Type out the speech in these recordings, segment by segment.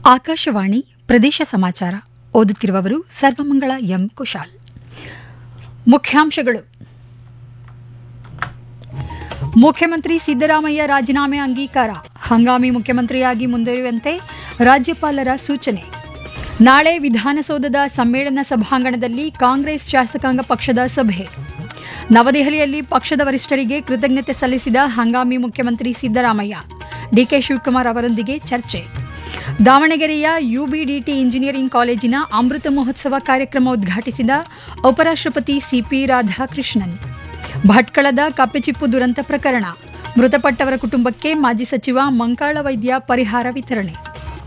ಆಕಾಶವಾಣಿ ಪ್ರದೇಶ ಸಮಾಚಾರ ಓದುತ್ತಿರುವವರು ಸರ್ವಮಂಗಳ ಎಂ ಕುಶಾಲ್ ಮುಖ್ಯಾಂಶಗಳು ಮುಖ್ಯಮಂತ್ರಿ ಸಿದ್ದರಾಮಯ್ಯ ರಾಜೀನಾಮೆ ಅಂಗೀಕಾರ ಹಂಗಾಮಿ ಮುಖ್ಯಮಂತ್ರಿಯಾಗಿ ಮುಂದುವರಿಯುವಂತೆ ರಾಜ್ಯಪಾಲರ ಸೂಚನೆ ನಾಳೆ ವಿಧಾನಸೌಧದ ಸಮ್ಮೇಳನ ಸಭಾಂಗಣದಲ್ಲಿ ಕಾಂಗ್ರೆಸ್ ಶಾಸಕಾಂಗ ಪಕ್ಷದ ಸಭೆ ನವದೆಹಲಿಯಲ್ಲಿ ಪಕ್ಷದ ವರಿಷ್ಠರಿಗೆ ಕೃತಜ್ಞತೆ ಸಲ್ಲಿಸಿದ ಹಂಗಾಮಿ ಮುಖ್ಯಮಂತ್ರಿ ಸಿದ್ದರಾಮಯ್ಯ ಡಿಕೆ ಶಿವಕುಮಾರ್ ಅವರೊಂದಿಗೆ ಚರ್ಚೆ ದಾವಣಗೆರೆಯ ಯುಬಿಡಿಟಿ ಇಂಜಿನಿಯರಿಂಗ್ ಕಾಲೇಜಿನ ಅಮೃತ ಮಹೋತ್ಸವ ಕಾರ್ಯಕ್ರಮ ಉದ್ಘಾಟಿಸಿದ ಉಪರಾಷ್ಟ್ರಪತಿ ಸಿಪಿ ರಾಧಾಕೃಷ್ಣನ್ ಭಟ್ಕಳದ ಕಪ್ಪೆಚಿಪ್ಪು ದುರಂತ ಪ್ರಕರಣ ಮೃತಪಟ್ಟವರ ಕುಟುಂಬಕ್ಕೆ ಮಾಜಿ ಸಚಿವ ಮಂಕಾಳ ವೈದ್ಯ ಪರಿಹಾರ ವಿತರಣೆ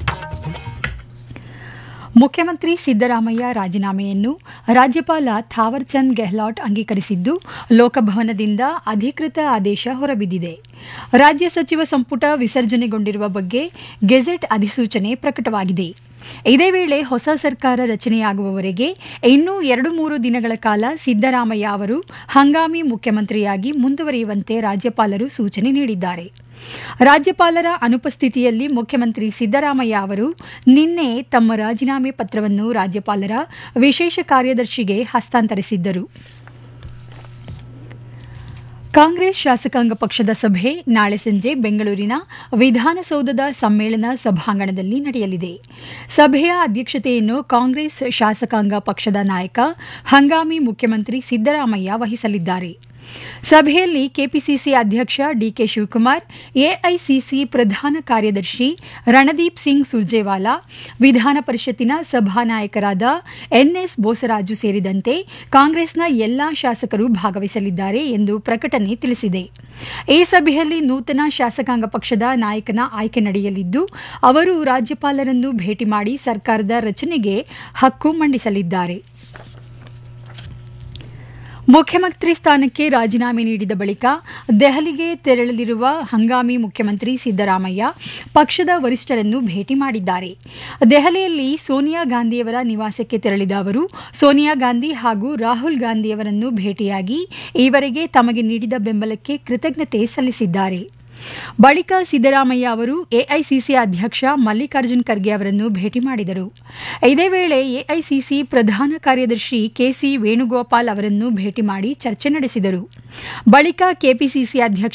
ಮುಖ್ಯಮಂತ್ರಿ ಸಿದ್ದರಾಮಯ್ಯ ರಾಜೀನಾಮೆಯನ್ನು ರಾಜ್ಯಪಾಲ ಥಾವರ್ಚಂದ್ ಗೆಹ್ಲಾಟ್ ಅಂಗೀಕರಿಸಿದ್ದು ಲೋಕಭವನದಿಂದ ಅಧಿಕೃತ ಆದೇಶ ಹೊರಬಿದ್ದಿದೆ ರಾಜ್ಯ ಸಚಿವ ಸಂಪುಟ ವಿಸರ್ಜನೆಗೊಂಡಿರುವ ಬಗ್ಗೆ ಗೆಜೆಟ್ ಅಧಿಸೂಚನೆ ಪ್ರಕಟವಾಗಿದೆ ಇದೇ ವೇಳೆ ಹೊಸ ಸರ್ಕಾರ ರಚನೆಯಾಗುವವರೆಗೆ ಇನ್ನೂ ಎರಡು ಮೂರು ದಿನಗಳ ಕಾಲ ಸಿದ್ದರಾಮಯ್ಯ ಅವರು ಹಂಗಾಮಿ ಮುಖ್ಯಮಂತ್ರಿಯಾಗಿ ಮುಂದುವರಿಯುವಂತೆ ರಾಜ್ಯಪಾಲರು ಸೂಚನೆ ನೀಡಿದ್ದಾರೆ ರಾಜ್ಯಪಾಲರ ಅನುಪಸ್ಥಿತಿಯಲ್ಲಿ ಮುಖ್ಯಮಂತ್ರಿ ಸಿದ್ದರಾಮಯ್ಯ ಅವರು ನಿನ್ನೆ ತಮ್ಮ ರಾಜೀನಾಮೆ ಪತ್ರವನ್ನು ರಾಜ್ಯಪಾಲರ ವಿಶೇಷ ಕಾರ್ಯದರ್ಶಿಗೆ ಹಸ್ತಾಂತರಿಸಿದ್ದರು ಕಾಂಗ್ರೆಸ್ ಶಾಸಕಾಂಗ ಪಕ್ಷದ ಸಭೆ ನಾಳೆ ಸಂಜೆ ಬೆಂಗಳೂರಿನ ವಿಧಾನಸೌಧದ ಸಮ್ಮೇಳನ ಸಭಾಂಗಣದಲ್ಲಿ ನಡೆಯಲಿದೆ ಸಭೆಯ ಅಧ್ಯಕ್ಷತೆಯನ್ನು ಕಾಂಗ್ರೆಸ್ ಶಾಸಕಾಂಗ ಪಕ್ಷದ ನಾಯಕ ಹಂಗಾಮಿ ಮುಖ್ಯಮಂತ್ರಿ ಸಿದ್ದರಾಮಯ್ಯ ವಹಿಸಲಿದ್ದಾರೆ ಸಭೆಯಲ್ಲಿ ಕೆಪಿಸಿಸಿ ಅಧ್ಯಕ್ಷ ಡಿಕೆ ಶಿವಕುಮಾರ್ ಎಐಸಿಸಿ ಪ್ರಧಾನ ಕಾರ್ಯದರ್ಶಿ ರಣದೀಪ್ ಸಿಂಗ್ ಸುರ್ಜೇವಾಲಾ ವಿಧಾನ ಪರಿಷತ್ತಿನ ಸಭಾನಾಯಕರಾದ ಎನ್ಎಸ್ ಬೋಸರಾಜು ಸೇರಿದಂತೆ ಕಾಂಗ್ರೆಸ್ನ ಎಲ್ಲಾ ಶಾಸಕರು ಭಾಗವಹಿಸಲಿದ್ದಾರೆ ಎಂದು ಪ್ರಕಟಣೆ ತಿಳಿಸಿದೆ ಈ ಸಭೆಯಲ್ಲಿ ನೂತನ ಶಾಸಕಾಂಗ ಪಕ್ಷದ ನಾಯಕನ ಆಯ್ಕೆ ನಡೆಯಲಿದ್ದು ಅವರು ರಾಜ್ಯಪಾಲರನ್ನು ಭೇಟಿ ಮಾಡಿ ಸರ್ಕಾರದ ರಚನೆಗೆ ಹಕ್ಕು ಮಂಡಿಸಲಿದ್ದಾರೆ ಮುಖ್ಯಮಂತ್ರಿ ಸ್ಥಾನಕ್ಕೆ ರಾಜೀನಾಮೆ ನೀಡಿದ ಬಳಿಕ ದೆಹಲಿಗೆ ತೆರಳಲಿರುವ ಹಂಗಾಮಿ ಮುಖ್ಯಮಂತ್ರಿ ಸಿದ್ದರಾಮಯ್ಯ ಪಕ್ಷದ ವರಿಷ್ಠರನ್ನು ಭೇಟಿ ಮಾಡಿದ್ದಾರೆ ದೆಹಲಿಯಲ್ಲಿ ಸೋನಿಯಾ ಗಾಂಧಿಯವರ ನಿವಾಸಕ್ಕೆ ತೆರಳಿದ ಅವರು ಸೋನಿಯಾ ಗಾಂಧಿ ಹಾಗೂ ರಾಹುಲ್ ಗಾಂಧಿಯವರನ್ನು ಭೇಟಿಯಾಗಿ ಈವರೆಗೆ ತಮಗೆ ನೀಡಿದ ಬೆಂಬಲಕ್ಕೆ ಕೃತಜ್ಞತೆ ಸಲ್ಲಿಸಿದ್ದಾರೆ ಬಳಿಕ ಸಿದ್ದರಾಮಯ್ಯ ಅವರು ಎಐಸಿಸಿ ಅಧ್ಯಕ್ಷ ಮಲ್ಲಿಕಾರ್ಜುನ್ ಖರ್ಗೆ ಅವರನ್ನು ಭೇಟಿ ಮಾಡಿದರು ಇದೇ ವೇಳೆ ಎಐಸಿಸಿ ಪ್ರಧಾನ ಕಾರ್ಯದರ್ಶಿ ಕೆಸಿ ವೇಣುಗೋಪಾಲ್ ಅವರನ್ನು ಭೇಟಿ ಮಾಡಿ ಚರ್ಚೆ ನಡೆಸಿದರು ಬಳಿಕ ಕೆಪಿಸಿಸಿ ಅಧ್ಯಕ್ಷ